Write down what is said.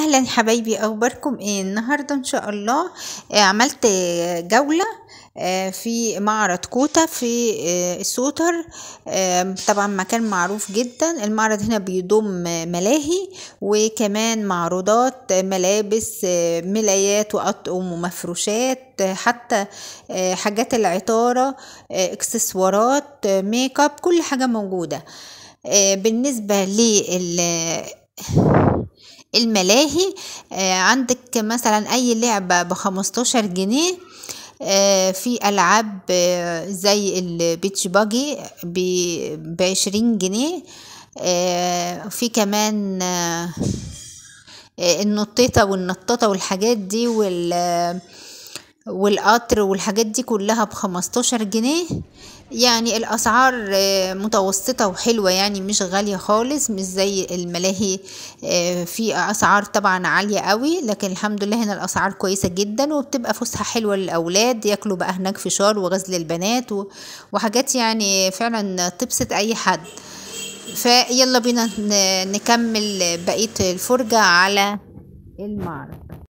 اهلا حبايبي اخباركم ايه النهارده ان شاء الله آه، عملت آه، جوله آه، في معرض كوتا في آه، السوتر آه، طبعا مكان معروف جدا المعرض هنا بيضم آه، ملاهي وكمان معروضات آه، ملابس آه، ملايات واطقم ومفروشات آه، حتى آه، حاجات العطاره آه، اكسسوارات آه، ميك اب كل حاجه موجوده آه، بالنسبه لل الملاهي آه، عندك مثلا اي لعبة بخمستاشر جنيه آه، في العاب آه، زي البيتش باجي بعشرين جنيه آه، في كمان آه، آه، النطيطة والنطاطة والحاجات دي وال والقطر والحاجات دي كلها بخمستاشر جنيه يعني الأسعار آه، متوسطة وحلوة يعني مش غالية خالص مش زي الملاهي آه، في أسعار طبعا عالية قوي لكن الحمد لله هنا الأسعار كويسة جدا وبتبقى فسحة حلوة للأولاد ياكلوا بقى هناك فشار وغزل البنات و- وحاجات يعني فعلا تبسط أي حد فيلا بينا ن- نكمل بقية الفرجة على المعرض